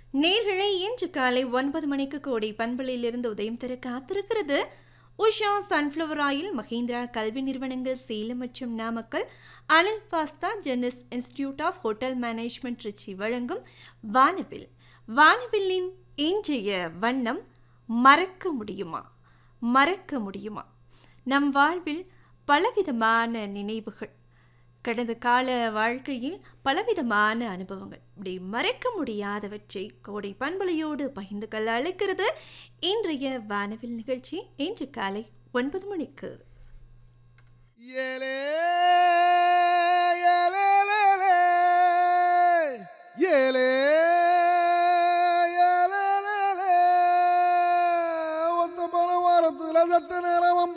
நேர்களை இன்று காலை ஒன்பது மணிக்கு கோடை பண்பலையிலிருந்து உதயம் தர காத்திருக்கிறது உஷா சன்ஃப்ளவர் ஆயில் மஹிந்திரா கல்வி நிறுவனங்கள் சேலம் மற்றும் நாமக்கல் அனில் பாஸ்தா ஜெனிஸ் இன்ஸ்டிடியூட் ஆஃப் ஹோட்டல் மேனேஜ்மெண்ட் ருச்சி வழங்கும் வானவில் வானவில்லின் இன்றைய வண்ணம் மறக்க முடியுமா மறக்க முடியுமா நம் வாழ்வில் பலவிதமான நினைவுகள் கடந்த கால வாழ்க்கையில் பலவிதமான அனுபவங்கள் இப்படி மறக்க முடியாதவற்றை கோடை பண்பலையோடு பகிர்ந்து கொள்ள அழைக்கிறது இன்றைய வானவில் நிகழ்ச்சி இன்று காலை ஒன்பது மணிக்கு